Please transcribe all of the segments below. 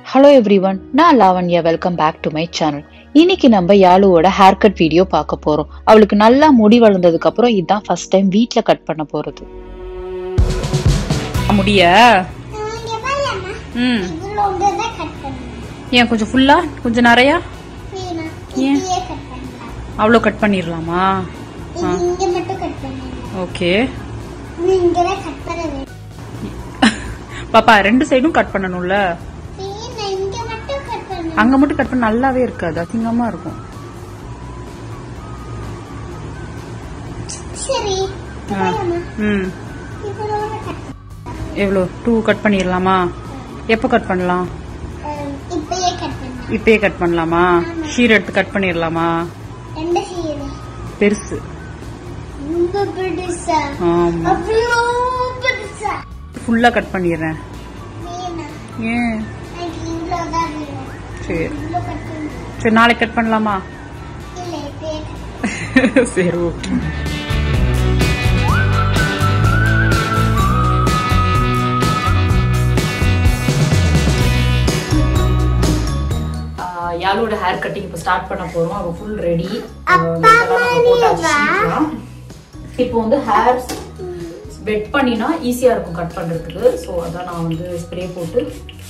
Hello everyone நான் Lavanya welcome back to my channel இன்னைக்கு நம்ம யாழுவோட ஹேர் கட் வீடியோ பார்க்க போறோம் அவளுக்கு நல்லா முடி வளர்ந்ததுக்கு அப்புறம் இதுதான் ஃபர்ஸ்ட் டைம் வீட்ல கட் பண்ண போறது முடிய இங்க பாரும்மா. ம் இவ்வளவுதான் cut பண்ணணும். ஏன் கொஞ்சம் ஃபுல்லா கொஞ்சம் நிறையா வேணாம். ஏன்? இப்படியே cut பண்ணலாம். அவ்வளோ கட் பண்ணிடலாமா இது இங்க மட்டும் cut பண்ணணும். ஓகே இன்னும் இங்கதான் cut பண்ண வேணும். பாப்பா ரெண்டு சைடும் கட் பண்ணணும்ல வேணாம், இங்க மட்டும் cut பண்ணணும். அங்க மட்டும் கட் பண்ண நல்லாவே இருக்காது அசிங்கமா இருக்கும் சரி ஆ. பாரும்மா. ம் இவ்வளவு cut எவ்வளோ டூ கட் பண்ணிடலாமா எப்போ கட் பண்ணலாம் அஹ், இப்பயே cut பண்ணலாம். இப்பயே கட் பண்ணலாமா ஷீர் எடுத்து கட் பண்ணிடலாமா ரெண்டு சீரு. பெருசு ரொம்ப பெருசா ஆமா அவ்வளோ பெருசா ஃபுல்லா கட் பண்ணிடுறேன் வேணாம் ஏன் எனக்கு இவ்வளவுதான் வேணும் சரி இவ்வளவு cut பண்ணணும். சரி நாளைக்கு கட் பண்ணலாமா இல்ல இப்பயே cut சரி ஓகே யாழோட ஹேர் கட்டிங் இப்போ ஸ்டார்ட் பண்ண போறோம் அவ ஃபுல் ரெடி இப்போ வந்து ஹேர் வெட் பண்ணினா ஈஸியா இருக்கும் கட் பண்றதுக்கு ஸோ அதான் நான் வந்து ஸ்ப்ரே போட்டு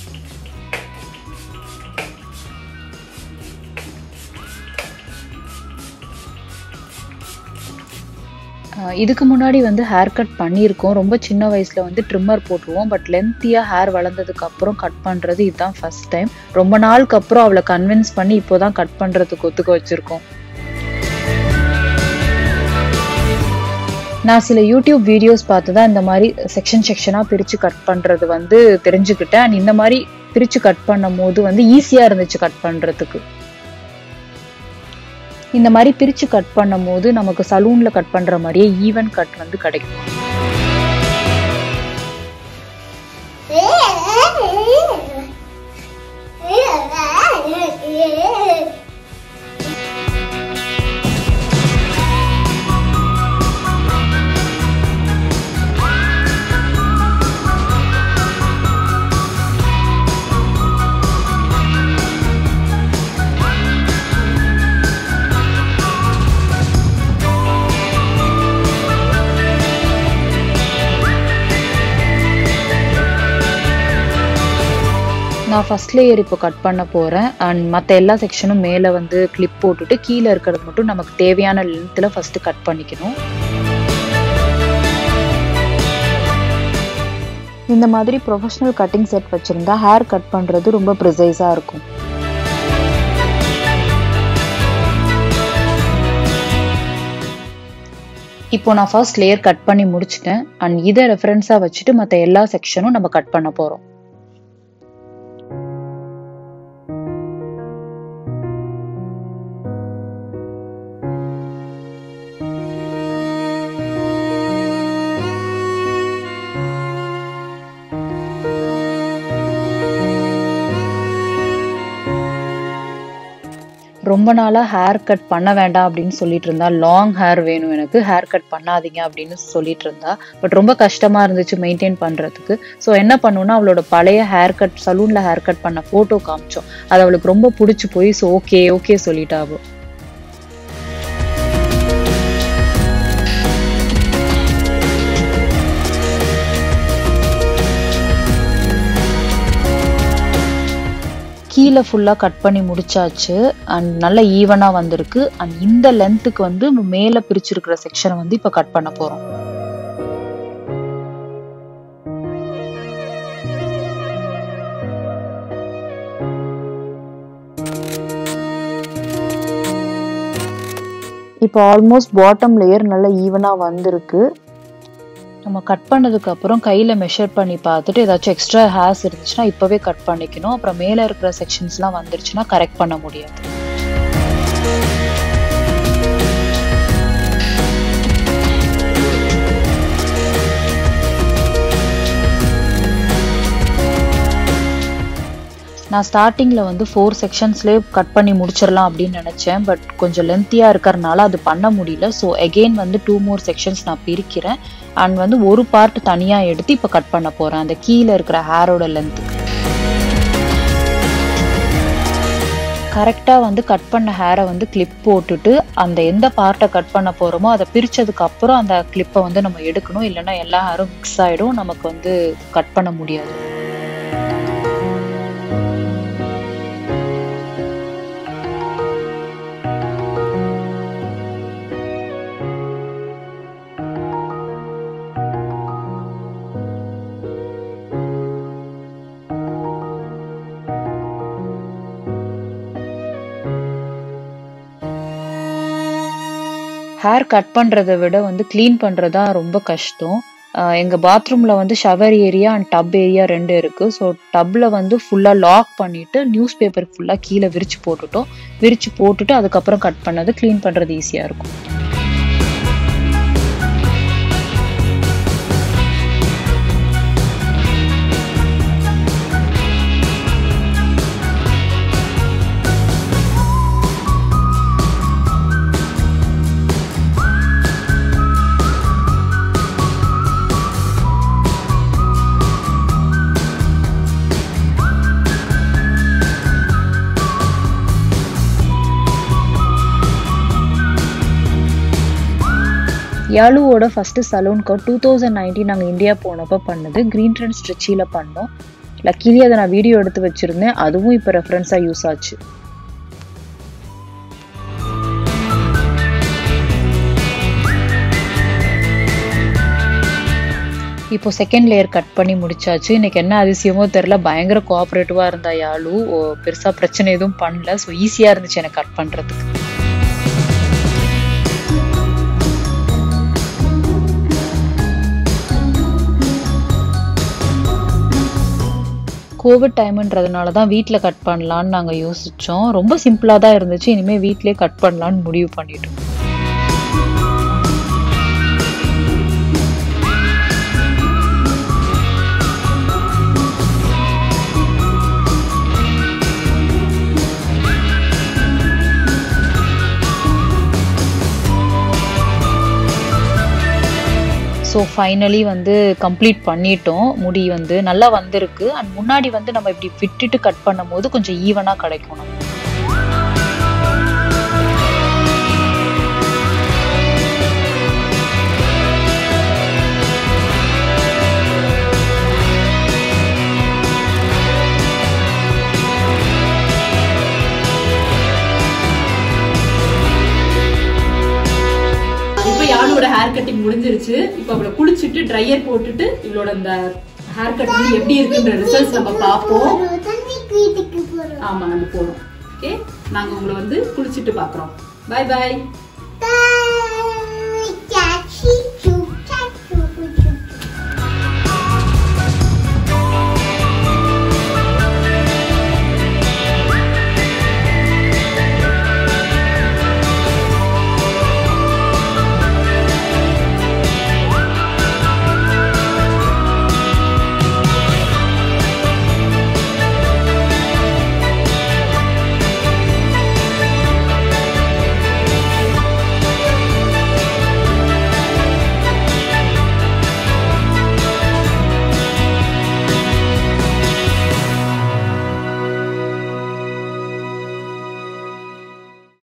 ஆஹ் இதுக்கு முன்னாடி வந்து ஹேர் கட் பண்ணியிருக்கோம் ரொம்ப சின்ன வயசுல வந்து ட்ரிம்மர் போட்டுருவோம் பட் லென்த்தியா ஹேர் வளர்ந்ததுக்கு அப்புறம் கட் பண்றது இதுதான் ஃபர்ஸ்ட் டைம் ரொம்ப நாளுக்கு அப்புறம் அவளை கன்வின்ஸ் பண்ணி இப்போதான் கட் பண்றதுக்கு ஒத்துக்க வச்சிருக்கோம் நான் சில யூடியூப் வீடியோஸ் பார்த்து தான் இந்த மாதிரி செக்ஷன் செக்ஷனாக பிரித்து கட் பண்ணுறது வந்து தெரிஞ்சுக்கிட்டேன் அண்ட் இந்த மாதிரி பிரித்து கட் பண்ணும் போது வந்து ஈஸியாக இருந்துச்சு கட் பண்ணுறதுக்கு இந்த மாதிரி பிரித்து கட் பண்ணும் போது நமக்கு சலூனில் கட் பண்ணுற மாதிரியே ஈவன் கட் வந்து கிடைக்கும் நான் ஃபர்ஸ்ட் லேயர் இப்போ கட் பண்ண போகிறேன் அண்ட் மற்ற எல்லா செக்ஷனும் மேலே வந்து கிளிப் போட்டுட்டு கீழே இருக்கிறது மட்டும் நமக்கு தேவையான லென்த்தில் ஃபஸ்ட்டு கட் பண்ணிக்கணும் இந்த மாதிரி ப்ரொஃபஷனல் கட்டிங் செட் வச்சுருந்தா ஹேர் கட் பண்ணுறது ரொம்ப ப்ரிசைஸாக இருக்கும் இப்போ நான் ஃபர்ஸ்ட் லேயர் கட் பண்ணி முடிச்சிட்டேன் அண்ட் இதை ரெஃபரன்ஸாக வச்சுட்டு மற்ற எல்லா செக்ஷனும் நம்ம கட் பண்ண போகிறோம் ரொம்ப நாளாக ஹேர் கட் பண்ண வேண்டாம் அப்படின்னு சொல்லிட்டு இருந்தா லாங் ஹேர் வேணும் எனக்கு ஹேர் கட் பண்ணாதீங்க அப்படின்னு சொல்லிட்டு இருந்தா பட் ரொம்ப கஷ்டமா இருந்துச்சு மெயின்டைன் பண்றதுக்கு ஸோ என்ன பண்ணுன்னா அவளோட பழைய ஹேர் கட் சலூன்ல ஹேர் கட் பண்ண போட்டோ காமிச்சோம் அது அவளுக்கு ரொம்ப பிடிச்சி போய் ஸோ ஓகே ஓகே சொல்லிட்டா அவ கீழே ஃபுல்லாக கட் பண்ணி முடிச்சாச்சு அண்ட் நல்ல ஈவனாக வந்திருக்கு அண்ட் இந்த லென்த்துக்கு வந்து மேலே பிரிச்சிருக்கிற செக்ஷனை வந்து இப்போ கட் பண்ண போகிறோம் இப்போ ஆல்மோஸ்ட் பாட்டம் லேயர் நல்ல ஈவனாக வந்திருக்கு நம்ம கட் பண்ணதுக்கு அப்புறம் கையில் மெஷர் பண்ணி பார்த்துட்டு ஏதாச்சும் எக்ஸ்ட்ரா ஹேர்ஸ் இருந்துச்சுன்னா இப்போவே கட் பண்ணிக்கணும் அப்புறம் மேலே இருக்கிற செக்ஷன்ஸ்லாம் வந்துருச்சுன்னா கரெக்ட் பண்ண முடியாது நான் ஸ்டார்டிங்கில் வந்து ஃபோர் செக்ஷன்ஸ்லேயே கட் பண்ணி முடிச்சிடலாம் அப்படின்னு நினச்சேன் பட் கொஞ்சம் லென்த்தியாக இருக்கிறனால அது பண்ண முடியல ஸோ எகெயின் வந்து டூ மோர் செக்ஷன்ஸ் நான் பிரிக்கிறேன் அண்ட் வந்து ஒரு பார்ட் தனியாக எடுத்து இப்போ கட் பண்ண போகிறேன் அந்த கீழே இருக்கிற ஹேரோட லென்த்துக்கு கரெக்டாக வந்து கட் பண்ண ஹேரை வந்து கிளிப் போட்டுட்டு அந்த எந்த பார்ட்டை கட் பண்ண போகிறோமோ அதை பிரித்ததுக்கு அப்புறம் அந்த கிளிப்பை வந்து நம்ம எடுக்கணும் இல்லைன்னா எல்லா ஹேரும் மிக்ஸ் ஆகிடும் நமக்கு வந்து கட் பண்ண முடியாது ஹேர் கட் பண்ணுறதை விட வந்து க்ளீன் பண்ணுறது தான் ரொம்ப கஷ்டம் ஆஹ் எங்க பாத்ரூம்ல வந்து shower area and tub area ரெண்டு இருக்கு ஸோ டப்ல வந்து ஃபுல்லா லாக் பண்ணிட்டு நியூஸ் பேப்பர் ஃபுல்லா கீழே விரிச்சு போட்டுட்டோம் விரிச்சு போட்டுட்டு அதுக்கப்புறம் கட் பண்ணது க்ளீன் பண்றது ஈஸியா இருக்கும் யாழுவோட first salon cut two thousand nineteen நாங்கள் இந்தியா போனப்போ பண்ணது க்ரீன் ட்ரெண்ட் ஸ்ட்ரிச்சியில் பண்ணோம் லக்கிலி அதை நான் வீடியோ எடுத்து வச்சிருந்தேன் அதுவும் இப்போ ரெஃபரன்ஸாக யூஸ் ஆச்சு இப்போ செகண்ட் லேயர் கட் பண்ணி முடிச்சாச்சு இன்னைக்கு என்ன அதிசயமோ தெரில பயங்கர கோஆப்ரேட்டிவா இருந்தா யாழு ஓ, பெருசா பிரச்சனை எதுவும் பண்ணல ஸோ ஈஸியா இருந்துச்சு எனக்கு கட் பண்றதுக்கு கோவிட் டைம்ன்றதுனால தான் வீட்டில் கட் பண்ணலான்னு நாங்கள் யோசித்தோம் ரொம்ப சிம்பிளாக தான் இருந்துச்சு இனிமேல் வீட்டிலே கட் பண்ணலான்னு முடிவு பண்ணிட்டோம் ஸோ ஃபைனலி வந்து கம்ப்ளீட் பண்ணிட்டோம் முடி வந்து நல்லா வந்திருக்கு அண்ட் முன்னாடி வந்து நம்ம இப்படி விட்டுட்டு கட் பண்ணும்போது கொஞ்சம் ஈவனாக கிடைக்கும் நமக்கு. இப்போ யானோட ஹேர் கட்டிங் முடிஞ்சிருச்சு இப்போ அவளை குளிச்சுட்டு ட்ரையர் போட்டுட்டு இவளோட இந்த ஹேர் கட் வந்து எப்படி இருக்குன்ற ரிசல்ட்ஸ் நம்ம பார்ப்போம் ஒரு தண்ணி வீட்டுக்கு போறோம் ஆமா நம்ம போறோம் ஓகே நாங்க உங்களை வந்து குளிச்சுட்டு பாக்குறோம் bye bye Bye. Chachi, choo, chachu, choo.